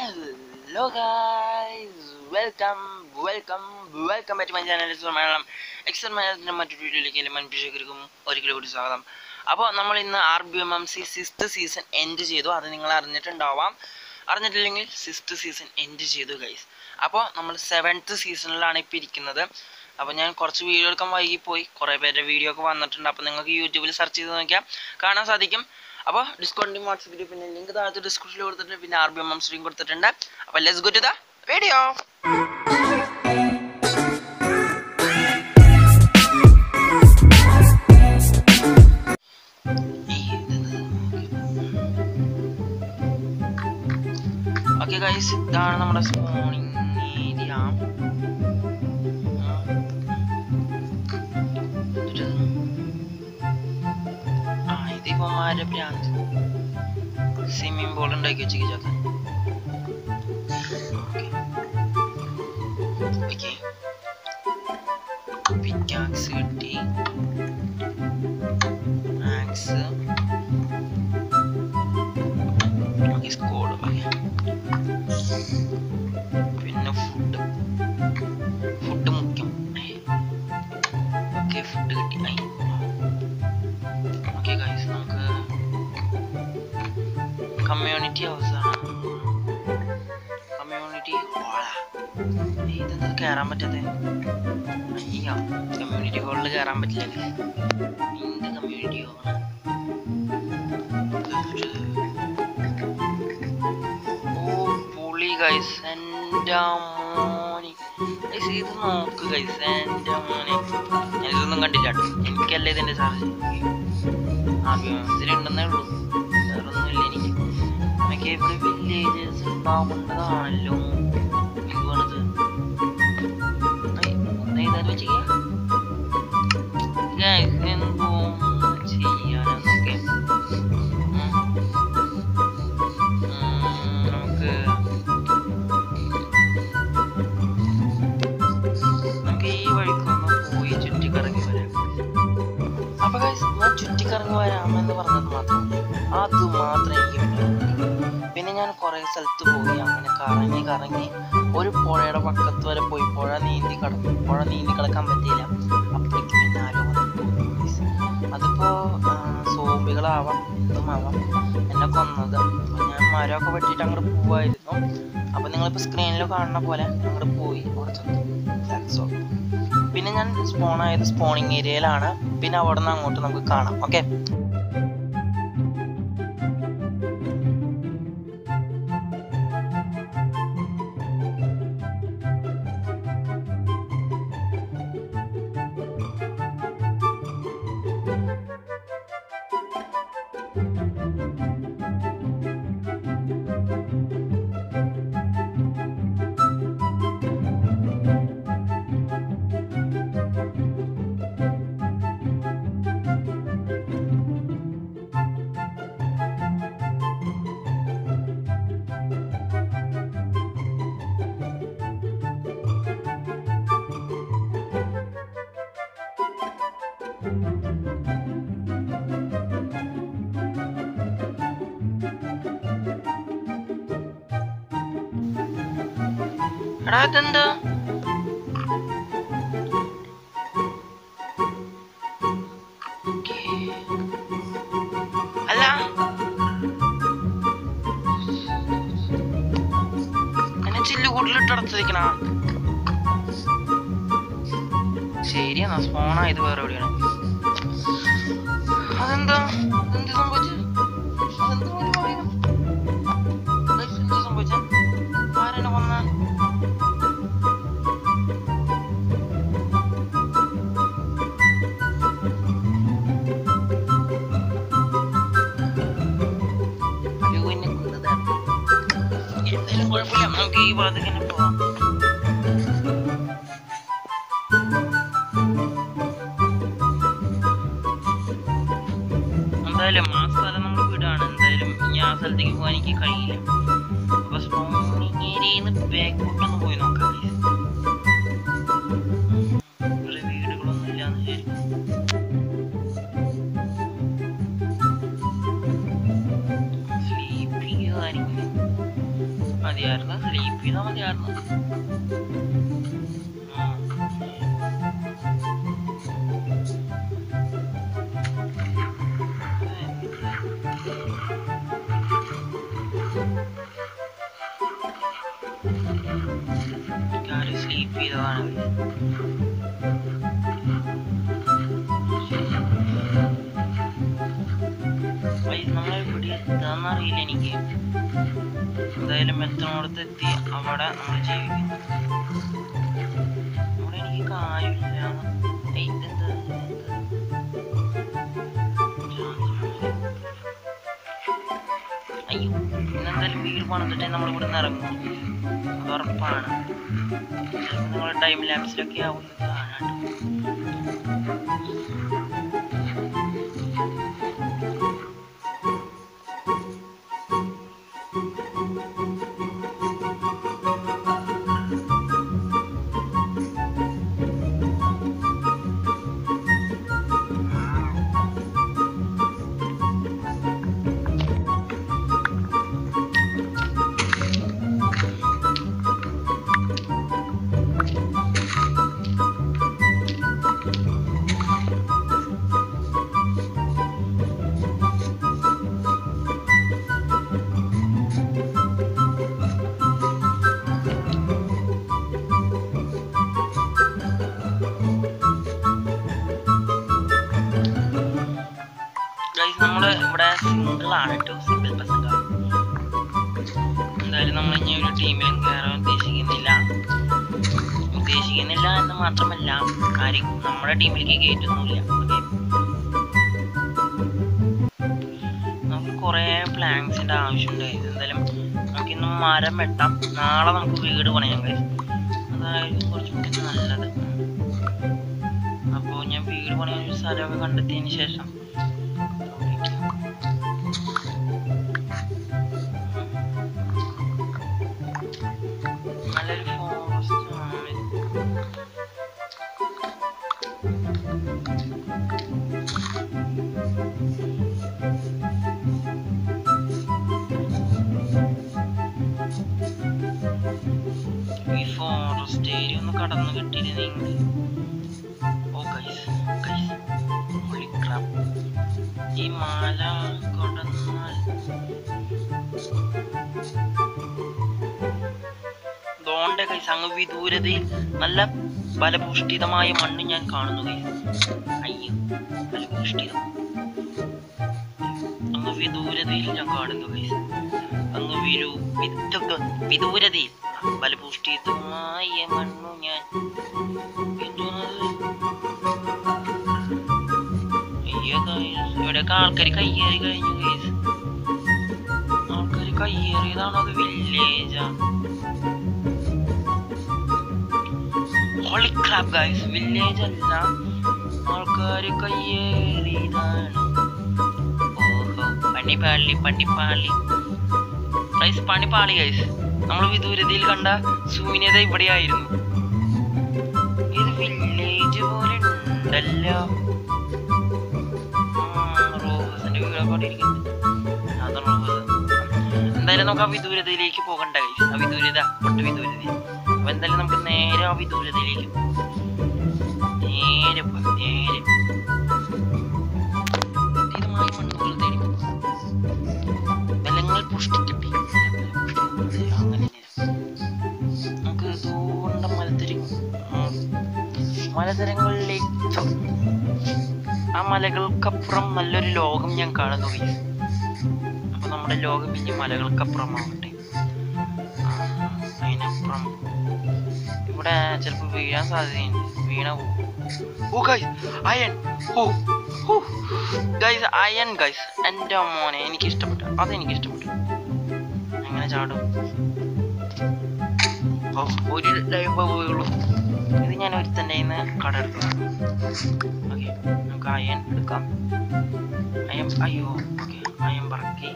Hello guys welcome welcome welcome back my channel Malayalam excel മലയാളത്തിൻ്റെ മറ്റൊരു വീഡിയോയിലേക്ക് എല്ലാ മനുഷ്യർക്കും ഒരിക്കലും കൂടി സ്വാഗതം അപ്പോൾ നമ്മൾ ഇന്ന് R B M M C sixth season end ചെയ്തു അത് നിങ്ങൾ അറിഞ്ഞിട്ടുണ്ടാവാം അറിഞ്ഞിട്ടില്ലെങ്കിൽ സിക്സ്ത് സീസൺ എൻഡ് ചെയ്തു ഗൈസ് അപ്പോൾ നമ്മൾ സെവൻത്ത് സീസണിലാണ് ഇപ്പോൾ ഇരിക്കുന്നത് അപ്പോൾ ഞാൻ കുറച്ച് വീഡിയോ എടുക്കാൻ വൈകിപ്പോയി കുറേ പേരുടെ വീഡിയോ ഒക്കെ വന്നിട്ടുണ്ട് അപ്പോൾ നിങ്ങൾക്ക് യൂട്യൂബിൽ സെർച്ച് ചെയ്ത് നോക്കിയാൽ കാണാൻ സാധിക്കും അപ്പോൾ ഡിസ്കൗണ്ടിങ് വാട്സപ്പ് ഗ്രൂപ്പിൻ്റെ ലിങ്ക് താഴത്ത് ഡിസ്ക്രിപ്ഷനിൽ കൊടുത്തിട്ടുണ്ട് പിന്നെ R B M M stream കൊടുത്തിട്ടുണ്ട് അപ്പോൾ let's go to the video okay guys ഇതാണ് നമ്മുടെ സ്പോണിങ് ഏരിയ ആ ഇതിപ്പോ ഭ്രാന്ത് സ്വിമ്മിംഗ് പൂൾ ഉണ്ടാക്കി വെച്ചിരിക്കുന്നത് ഓക്കെ പിക്കാക്സ് കിട്ടി ആക്സ് ഓക്കെ സ്കോഡ് ഓക്കെ പിന്നെ ഫുഡ് ഫുഡ് മുഖ്യം ഓക്കെ ഫുഡ് കിട്ടി ഓക്കെ ഗൈസ് നമുക്ക് കമ്മ്യൂണിറ്റി ഹൗസാണ് കമ്മ്യൂണിറ്റി ഹോളാ ഇതെന്താ കയറാൻ പറ്റാത്തെ അയ്യോ കമ്മ്യൂണിറ്റി ഹോളിൽ കയറാൻ പറ്റില്ല നിന്റെ കമ്മ്യൂണിറ്റി ഹോളാണ് ഓ പുളി ഗൈസ് എൻ്റെ മോനി ഗൈസ് ഇത് നോക്ക് ഗൈസ് എൻ്റെ മോനെ ഞാനിതൊന്നും കണ്ടില്ല കേട്ടോ എനിക്കല്ല ഇതിൻ്റെ ചാർജ് ആഭ്യന്തരമുണ്ടെന്നേ ഉള്ളൂ വേറൊന്നുമില്ല എനിക്ക് നമുക്ക് ഇവിടെ വില്ലേജസ് ഉണ്ടാവേണ്ടതാണല്ലോ എന്തുവാണിത് ഒന്ന് ചെയ്താൽ വെച്ചിരിക്കുക എന്തോ ചെയ്യാനൊക്കെ നമുക്ക് നമുക്ക് ഈ വഴിക്കൊന്ന് പോയി ചുറ്റിക്കറങ്ങി വരാം അപ്പൊ guys, ഞാൻ ചുറ്റിക്കറങ്ങി വരാമെന്ന് പറഞ്ഞത് മാത്രം അത് മാത്രം എനിക്ക് പറ്റുള്ളൂ പിന്നെ ഞാൻ കുറെ സ്ഥലത്ത് പോയി അങ്ങനെ കറങ്ങി കറങ്ങി ഒരു പുഴയുടെ പക്കത്ത് വരെ പോയി പുഴ നീന്തി കടക്കും പുഴ നീന്തി കിടക്കാൻ പറ്റിയില്ല അപ്പോഴേക്കും പിന്നെ ആരോ വന്നു guys. അതിപ്പോ ആ, സോംബികളാവാം എന്തുമാവാം എന്നെ കൊന്നത് അപ്പൊ ഞാൻ മരമൊക്കെ വെട്ടിയിട്ട് അങ്ങോട്ട് പോവായിരുന്നു അപ്പൊ നിങ്ങളിപ്പോ സ്ക്രീനിൽ കാണുന്ന പോലെ അങ്ങോട്ട് പോയി കുറച്ചെത്തും That's all. പിന്നെ ഞാൻ സ്പോൺ ആയത് സ്പോണിങ് ഏരിയയിലാണ് പിന്നെ അവിടെ നിന്ന് അങ്ങോട്ട് നമുക്ക് കാണാം ഓക്കെ എടാ ഇതെന്താ Okay. അല്ല എന്നെ ചില്ല് കൂട്ടിലിട്ട് അടച്ചിരിക്കണ ശരിയാ സ്പോണായത് വേറെ എവിടെയാണ് അതെന്താ എന്ത് സംഭവിച്ചു അതെന്താ ഒരു പറയുന്നു എന്താ സംഭവിച്ച ആരാണ് വന്ന അയ്യോന്നെ കൊന്നതാണ് എന്തായാലും കുഴപ്പമില്ല നമുക്ക് ഈ ഭാഗത്തേക്ക് തന്നെ പോവാം എന്തായാലും ആ സ്ഥലം നമ്മൾ വിടാണ് എന്തായാലും ഇനി ആ സ്ഥലത്തേക്ക് പോകാൻ എനിക്ക് കഴിയില്ല അപ്പൊ സ്പോണിങ് ഏരിയയിൽ നിന്ന് ബാക്കോട്ടൊന്ന് പോയി നോക്കാം guys. ഇവിടെ വീടുകളൊന്നും ഇല്ലാന്ന് വിചാരിക്കും സ്ലീപ്പിംഗ് കാര്യങ്ങൾ മതിയായിരുന്നു സ്ലീപ്പ് ചെയ്താൽ മതിയായിരുന്നു ആരും സ്ലീപ്പ് ചെയ്തതാണ് നമ്മളെ ഇവിടെ എത്താന്നറിയില്ല എനിക്ക് എന്തായാലും എത്തണോടത്ത് എത്തി അവിടെ നമ്മൾ ജീവിക്കും അവിടെ എനിക്ക് കാര്യമില്ല ഏയ്, ഇതെന്ത്? ഇതെന്ത്? അയ്യോ ഇന്നെന്തായാലും വീട് പണിതിട്ടേ നമ്മൾ ഇവിടെ നിന്ന് ഇറങ്ങും അത് ഉറപ്പാണ് ചിലപ്പോൾ നിങ്ങൾ ടൈം ലാപ്സിലൊക്കെ ആവും ഇത് കാണാണ്ട് ഗൈസ് നമ്മള് ഇവിടെ സിംഗിൾ ആണ് കേട്ടോ സിംഗിൾ പെർസെന്റ് എന്തായാലും നമ്മൾ ഇനി ഒരു ടീമിലും കയറാൻ ഉദ്ദേശിക്കുന്നില്ല ഉദ്ദേശിക്കുന്നില്ല എന്ന് മാത്രമല്ല ആരും നമ്മുടെ ടീമിലേക്ക് കയറ്റുന്നില്ല ഓക്കെ നമുക്ക് കുറേ പ്ലാൻസിന്റെ ആവശ്യമുണ്ട് guys. എന്തായാലും നമുക്ക് ഇന്ന് മരം വെട്ടാം നാളെ നമുക്ക് വീട് പണിയാം guys. അതായിരിക്കും കുറച്ചും കൂടി നല്ലത് അപ്പോൾ ഞാൻ വീട് പണിയാൻ ഒരു സ്ഥലമൊക്കെ കണ്ടെത്തിയതിന് ശേഷം നല്ലൊരു ഫോറസ്റ്റ് ആണ് ഈ ഫോറസ്റ്റ് ഏരിയ ഒന്ന് കടന്നു കിട്ടിയിരുന്നെങ്കിൽ oh guys guys holy crap ഈ മാല കടന്നാൽ ദോണ്ട കൈസ് അങ്ങ് വിദൂരതയിൽ നല്ല ഫലഭൂഷ്ഠിതമായ മണ്ണ് ഞാൻ കാണുന്നു കൈസ് അയ്യോ ഫലഭൂഷ്ഠിതം അങ്ങ് വിദൂരതയിൽ ഞാൻ കാണുന്നു കൈസ് അങ്ങ് വിരു വിദ- വിദൂരതയിൽ ഫലഭൂഷ്ഠിതമായ മണ്ണു ഞാൻ എന്തോന്നത് അയ്യോ കൈസ് ഇവിടെയൊക്കെ ആൾക്കാർ കയ്യേറി കഴിഞ്ഞു കൈസ് ആൾക്കാർ കയ്യേറിയതാണോ അത് വില്ലേജാ ഹോളി ക്രാപ്പ് ഗൈസ് വില്ലേജ് അല്ല ആൾക്കാര് കയ്യേറിയതാണ് ഓഹോ പണിപ്പാളി പണിപ്പാളി ഗൈസ് പണിപ്പാളി ഗൈസ് നമ്മൾ വിദൂരതയിൽ കണ്ട ശൂന്യത ഇവിടെയായിരുന്നു ഇത് വില്ലേജ് പോലെ ഉണ്ടല്ലോ റോബസിന്റെ വീടൊക്കെ അവിടെ ഇരിക്കുന്നുണ്ട് അതാണ് റോബസ് എന്തായാലും നമുക്ക് ആ വിദൂരതയിലേക്ക് പോകണ്ട ഗൈസ് ആ വിദൂരത ഒട്ട് വിദൂരത അപ്പൊ എന്തായാലും നമുക്ക് നേരെ ആ വിദൂരതയിലേക്ക് പോകാം. നേരെ പോകാം നേരെ സ്ഥിരമായി മണ്ണുകൾ തേടി ബലങ്ങൾ പുഷ്ടിക്കട്ടെ അങ്ങനെ നമുക്ക് ദൂണ്ട മലത്തിരി മലതരങ്ങളിലേക്ക് ആ മലകൾക്കപ്പുറം നല്ലൊരു ലോകം ഞാൻ കാണുന്നു guys. അപ്പൊ നമ്മുടെ ലോകം ഇനി മലകൾക്കപ്പുറമാവട്ടെ ആ, അതിനപ്പുറം ഇവിടെ ചിലപ്പോ വീഴാൻ സാധ്യതയുണ്ട് വീണ പോകും oh guys iron oh oh guys iron guys എൻ്റെ മോനെ എനിക്ക് ഇഷ്ടപ്പെട്ടു അതെനിക്ക് ഇഷ്ടപ്പെട്ടു എങ്ങനെ ചാടും ഓ, ഒരു ലൈഫ് പോയുള്ളൂ ഇത് ഞാൻ ഒരുത്തൻ്റെ കയ്യിൽ നിന്ന് കട എടുത്തതാണ് ഓക്കെ നമുക്ക് അയൺ എടുക്കാം അയൺ അയ്യോ ഓക്കെ അയൺ പറക്കി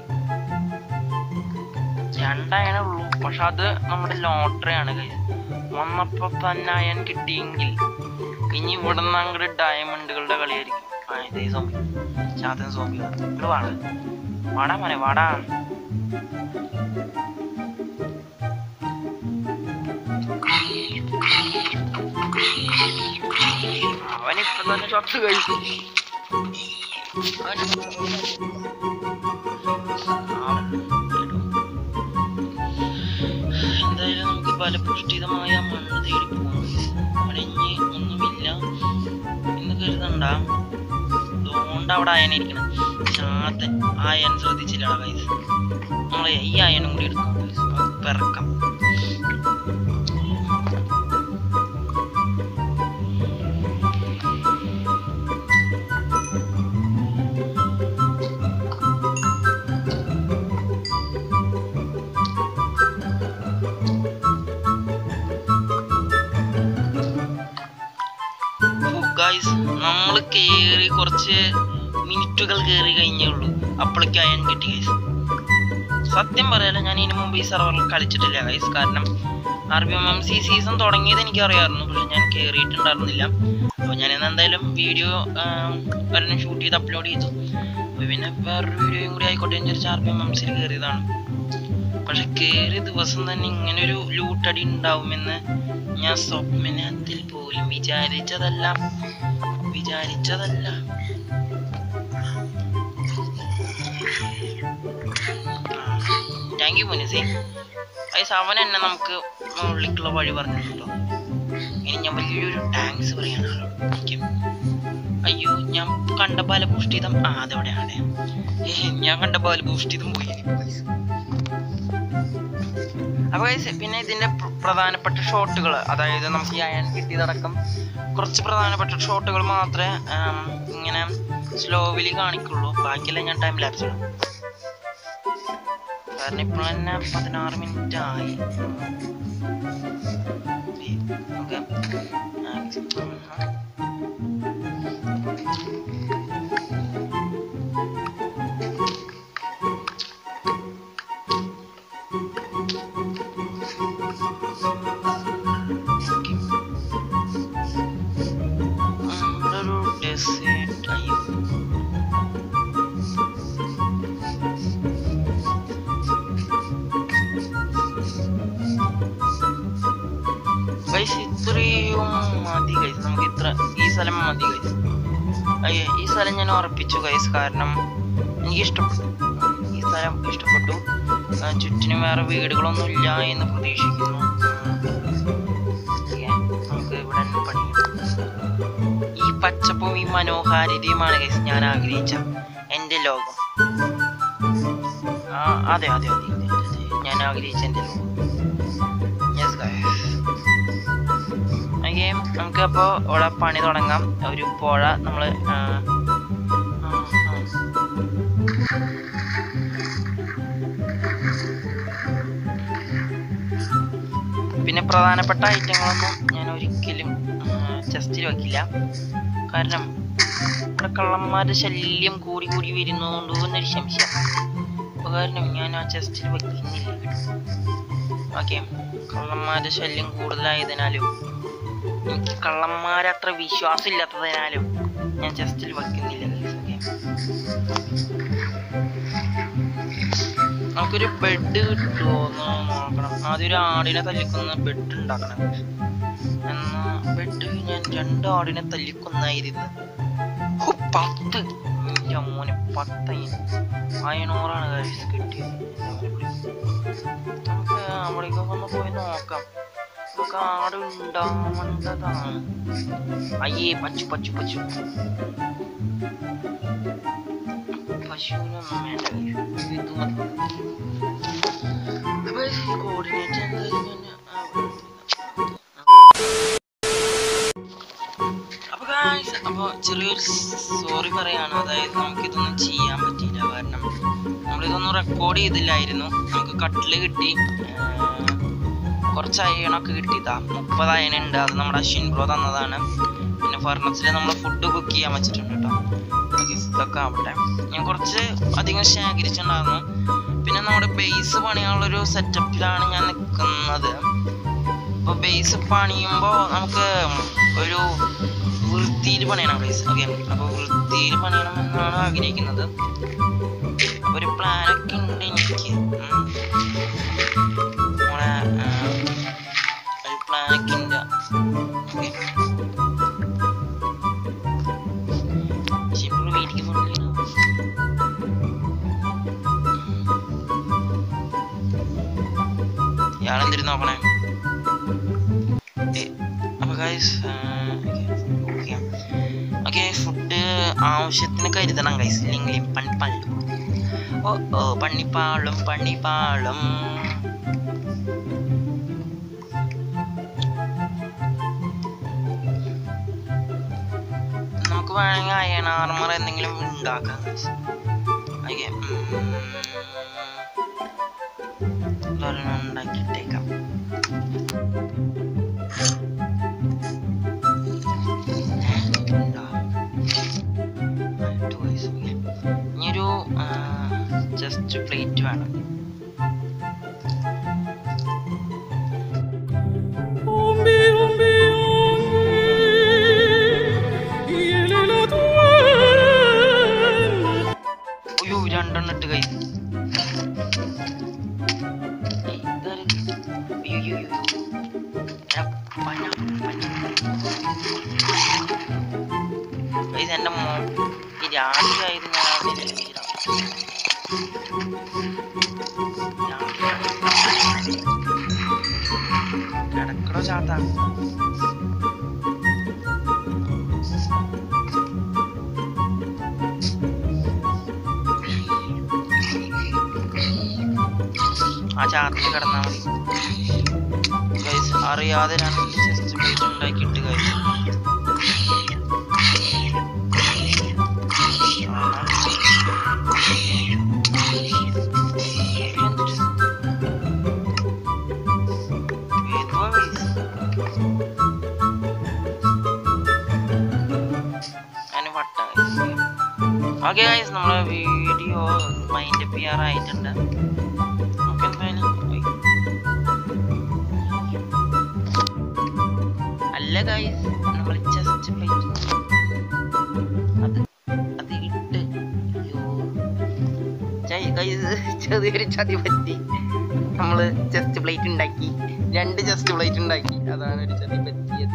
രണ്ടയണേ ഉള്ളൂ പക്ഷെ അത് നമ്മുടെ ലോട്ടറി ആണ് കൈ വന്നപ്പോ തന്നെ അയൺ കിട്ടിയെങ്കിൽ ഇനി ഇവിടെ നിന്ന് അങ്ങോട്ട് ഡയമണ്ടുകളുടെ കളിയായിരിക്കും ആ ഇതേ സോമ്പി ചാത്തൻ സോമ്പി ഇവിടെ വാടാ വാടാ മോനെ വാടാ അവസാന ഷോട്ട് കഴിച്ചു എന്തായാലും നമുക്ക് ഫലപുഷ്ടിതമായ മണ്ണ് തേടി പോകാം പണിഞ്ഞ് ഒന്നുമില്ല എന്ന് കരുതണ്ട അതുകൊണ്ട് അവിടെ അയന ഇരിക്കണം ചാത്തൻ അയൻ ശ്രദ്ധിച്ചില്ല കൈസ് നമ്മളെ ഈ അയനും കൂടി എടുക്കാം guys. നമുക്ക് പിറക്കാം ഗായ്സ് നമ്മൾ കേറി കുറച്ച് മിനിറ്റുകൾ കേറി കഴിഞ്ഞേ ഉള്ളൂ അപ്പോഴേക്കും അയൺ കിട്ടി ഗൈസ് സത്യം പറയാലോ ഞാൻ ഇതിനു മുമ്പ് ഈ സെർവറിൽ കളിച്ചിട്ടില്ല ഗൈസ് കാരണം R B M M C season തുടങ്ങിയത് എനിക്ക് അറിയാമായിരുന്നു പക്ഷെ ഞാൻ കയറിയിട്ടുണ്ടായിരുന്നില്ല അപ്പോൾ ഞാൻ ഇന്ന് എന്തായാലും വീഡിയോ ഒരെണ്ണം ഷൂട്ട് ചെയ്ത് അപ്ലോഡ് ചെയ്തു അപ്പോൾ പിന്നെ വേറൊരു വീഡിയോയും കൂടി ആയിക്കോട്ടെ എന്ന് വിചാരിച്ച് ആർ ബി എം എം സിയിൽ കയറിയതാണ് പക്ഷെ കയറിയ ദിവസം തന്നെ ഇങ്ങനൊരു ലൂട്ടടി ഉണ്ടാവുമെന്ന് ഞാൻ സ്വപ്നത്തിൽ പോലും വിചാരിച്ചതല്ല വിചാരിച്ചതല്ല താങ്ക് യു മുനിസി ഗൈസ് അവൻ എന്നെ നമുക്ക് മുകളിലേക്കുള്ള വഴി പറഞ്ഞിട്ടുണ്ടോ ഇനി ഞാൻ വലിയൊരു താങ്ക്സ് പറയാണ് ആളോട് എനിക്ക് അയ്യോ ഞാൻ കണ്ട ബാലപുഷ്ടിതം ആ അതെവിടെയാണ് ഞാൻ കണ്ട ബാലപുഷ്ടിതം പോയി ഇനിയിപ്പോ guys. അപ്പൊ guys, പിന്നെ ഇതിന്റെ പ്ര- പ്രധാനപ്പെട്ട ഷോട്ടുകൾ അതായത് നമുക്ക് ഈ അയൺ കിട്ടിയതടക്കം കുറച്ച് പ്രധാനപ്പെട്ട ഷോട്ടുകൾ മാത്രമേ ആം, ഇങ്ങനെ സ്ലോവില് കാണിക്കുള്ളൂ ബാക്കിയെല്ലാം ഞാൻ ടൈം ലാപ്സ് ഇടും കാരണം ഇപ്പോൾ തന്നെ പതിനാറ് മിനിറ്റ് ആയി നമുക്ക് ഒരു ഡെസേർട്ട് അയ്യോ ഗൈസ് ഇത്രയും മതി ഗൈസ് നമുക്ക് ഇത്ര ഈ സ്ഥലം മതി ഗൈസ് അയ്യോ ഈ സ്ഥലം ഞാൻ ഉറപ്പിച്ചു ഗൈസ് കാരണം എനിക്ക് ഇഷ്ടപ്പെട്ടു ഈ സ്ഥലം ഇഷ്ടപ്പെട്ടു ആ, ചുറ്റിനും വേറെ വീടുകളൊന്നും ഇല്ല എന്ന് പ്രതീക്ഷിക്കുന്നു Okay, നമുക്ക് ഇവിടെ തന്നെ പണിയാം ഈ പച്ചപ്പും ഈ മനോഹാരിതയുമാണ് ഗൈസ് ഞാൻ ആഗ്രഹിച്ച എൻ്റെ ലോകം ആ അതെ അതെ അതെ അതെ, അതെ, അതെ. ഞാൻ ആഗ്രഹിച്ച എൻ്റെ ലോകം യെസ് ഗൈസ് ഓക്കെ നമുക്ക് അപ്പോൾ ഇവിടെ പണി തുടങ്ങാം ഒരു പുഴ നമ്മൾ പിന്നെ പ്രധാനപ്പെട്ട ഐറ്റങ്ങളൊന്നും ഞാൻ ഒരിക്കലും ചെസ്റ്റിൽ വെക്കില്ല കാരണം ഇവിടെ കള്ളന്മാരുടെ ശല്യം കൂടി കൂടി വരുന്നതുകൊണ്ട് എന്നൊരു സംശയം അപ്പൊ കാരണം ഞാൻ ആ ചെസ്റ്റിൽ വെക്കുന്നില്ല ഓക്കെ കള്ളന്മാരുടെ ശല്യം കൂടുതലായതിനാലും എനിക്ക് കള്ളന്മാരെ അത്ര വിശ്വാസമില്ലാത്തതിനാലും ഞാൻ ചെസ്റ്റിൽ വെക്കുന്നില്ല guys, okay? നമുക്കൊരു ബെഡ് കിട്ടുമോ എന്ന് നോക്കണം ആദ്യം ഒരു ആടിനെ തല്ലിക്കൊന്ന ബെഡ് ഉണ്ടാക്കണം എന്നാ ബെഡ് ഞാൻ രണ്ട് ആടിനെ തല്ലിക്കൊന്നായിരുന്നു ഹോ, പത്ത് എൻ്റെ മോനെ പത്ത് അയനൂറാണ് കഴിച്ച് കിട്ടിയത് നമുക്ക് അവിടേക്കൊക്കെ ഒന്ന് പോയി നോക്കാം നമുക്ക് ആട് ഉണ്ടാവേണ്ടതാണ് അയ്യേ പച്ചു പച്ചു പച്ചു പശുവിനൊന്നും വേണ്ട guys. ഇത് മതി അപ്പൊ ഈ കോർഡിനേറ്റ് എന്തായാലും ഞാൻ അപ്പൊ guys, അപ്പൊ ചെറിയൊരു സോറി പറയാണ് അതായത് നമുക്കിതൊന്നും ചെയ്യാൻ പറ്റിയില്ല കാരണം നമ്മളിതൊന്നും റെക്കോർഡ് ചെയ്തില്ലായിരുന്നു നമുക്ക് കട്ടില് കിട്ടി ആഹ് കുറച്ച് അയണൊക്കെ കിട്ടിയതാ മുപ്പത് അയണ ഉണ്ട് അത് നമ്മുടെ അശ്വിൻ ബ്രോ തന്നതാണ് പിന്നെ ഫർണസിൽ നമ്മൾ ഫുഡ് കുക്ക് ചെയ്യാൻ വെച്ചിട്ടുണ്ട് കേട്ടോ Okay, ഇതൊക്കെ ആവട്ടെ ഞാൻ കുറച്ച് അധികം ശേഖരിച്ചിട്ടുണ്ടായിരുന്നു പിന്നെ നമ്മുടെ ബേസ് പണിയാനുള്ളൊരു സെറ്റപ്പിലാണ് ഞാൻ നിൽക്കുന്നത് അപ്പോൾ ബേസ് പണിയുമ്പോൾ നമുക്ക് ഒരു വൃത്തിയിൽ പണിയണം ബേസ് ഓക്കെ അപ്പോൾ വൃത്തിയിൽ പണിയണം എന്നാണ് ആഗ്രഹിക്കുന്നത് അപ്പോൾ ഒരു പ്ലാനൊക്കെ ഉണ്ട് എനിക്ക് ഉം. നമ്മളെ ആ, ഒരു പ്ലാനൊക്കെ ഉണ്ട് ഓക്കെ ഇയാളെന്തിരി നോക്കണേ ഏ, അപ്പൊ ഗൈസ് ഓക്കെ ഫുഡ് ആവശ്യത്തിന് കരുതണം ഗൈസ് ഇല്ലെങ്കിൽ പണിപ്പാളും ഓ ഓ പണിപ്പാളും പണിപ്പാളും നമുക്ക് വേണമെങ്കിൽ അയൺ ആർമർ എന്തെങ്കിലും ഉണ്ടാക്കാം guys. ഓക്കെ ഒരെണ്ണം ഉണ്ടാക്കിയിട്ടേക്കാം ഇനിയൊരു ജസ്റ്റ് പ്ലേറ്റ് വേണം Ombi, ombi, ombi, il est la douane. അയ്യോ രണ്ടെണ്ണം ഇട്ട് കൈ എന്റെ മോ ഈ രാത്രിയായത് ഞാൻ അവിടെ ഇരിക്കണം. കിടക്കടോ ചാത്താ ആ ചാത്തിൽ കിടന്നാ മതി ഗൈസ് അറിയാതെ രണ്ട് ചെസ്റ്റ് പ്ലേറ്റ് ഉണ്ടാക്കിയിട്ട് ഗൈസ് ഓക്കെ ഗൈസ് നമ്മളെ വീഡിയോ മൈൻഡ് അപ്പ് ചെയ്യാറായിട്ടുണ്ട് നമുക്ക് എന്തായാലും ഉയ്. അല്ല ഗൈസ് നമ്മൾ ജസ്റ്റ് പ്ലേറ്റ് അത് അത് ഇട്ട് അയ്യോ ഗൈസ് ചെറിയൊരു ചതി പറ്റി നമ്മള് ജസ്റ്റ് പ്ലേറ്റ് ഉണ്ടാക്കി രണ്ട് ജസ്റ്റ് പ്ലേറ്റ് ഉണ്ടാക്കി അതാണ് ഒരു ചതി പറ്റിയത്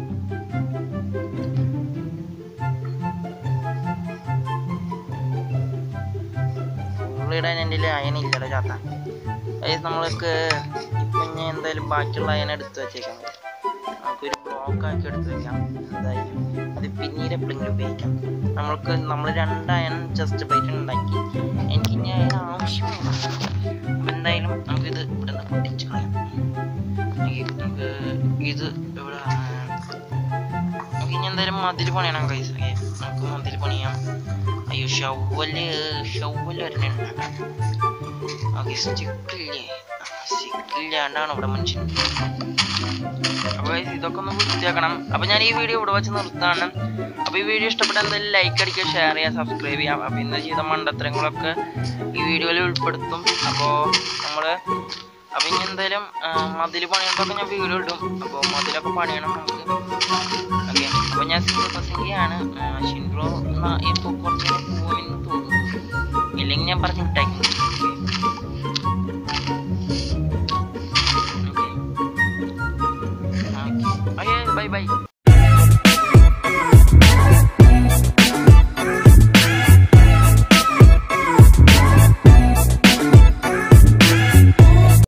ഉള്ളിടാൻ എൻ്റെ അയനില്ലല്ലോ ചാത്ത ഗൈസ് നമ്മൾക്ക് ഇപ്പൊ ഞാൻ എന്തായാലും ബാക്കിയുള്ള അയൻ എടുത്ത് വെച്ചേക്കാം നമുക്കൊരു ബ്ലോക്ക് ആക്കി എടുത്ത് വെക്കാം എന്തായാലും അത് പിന്നീട് എപ്പോഴെങ്കിലും ഉപയോഗിക്കാം നമ്മൾക്ക് നമ്മൾ രണ്ട് അയൺ ജസ്റ്റ് പ്ലേറ്റ് ഉണ്ടാക്കി എനിക്ക് ഇനി അയൺ ആവശ്യമില്ല അപ്പൊ എന്തായാലും നമുക്കിത് ഇവിടെ നിന്ന് പൊട്ടിച്ച് കളയാം ഈ നമുക്ക് ഇത് ഇവിടെ നമുക്ക് ഇനി എന്തായാലും മതിൽ പണിയണം കൈസ് നമുക്ക് മതിൽ പണിയാം അയ്യോ ഷവ്വല് ഷവ്വല് ഒരെണ്ണം ഉണ്ടാക്കാം ഓക്കെ സ്റ്റിക്കില്ലേ സ്റ്റിക്കില്ലാണ്ടാണ് ഇവിടെ മനുഷ്യൻ അപ്പൊ guys, ഇതൊക്കെ ഒന്ന് വൃത്തിയാക്കണം അപ്പൊ ഞാൻ ഈ വീഡിയോ ഇവിടെ വെച്ച് നിർത്താണ് അപ്പൊ ഈ വീഡിയോ ഇഷ്ടപ്പെട്ട എന്തായാലും ലൈക്ക് അടിക്കുക ഷെയർ ചെയ്യുക സബ്സ്ക്രൈബ് ചെയ്യാം അപ്പൊ ഇന്ന് ചെയ്ത മണ്ടത്തരങ്ങളൊക്കെ ഈ വീഡിയോയിൽ ഉൾപ്പെടുത്തും അപ്പോ നമ്മള് അപ്പൊ ഇനി എന്തായാലും മതിൽ പണിയുന്നതൊക്കെ ഞാൻ വീഡിയോ ഇടും അപ്പോൾ മതിലൊക്കെ പണിയണം നമുക്ക് ഓക്കെ അപ്പൊ ഞാൻ സിംഗിൾ പസിംഗിയാണ് ഷിൻബ്രോ ഇപ്പോൾ കുറച്ച് പോയിന്ന് തോന്നുന്നു ഇല്ലെങ്കിൽ ഞാൻ പറഞ്ഞു വിട്ടേക്കും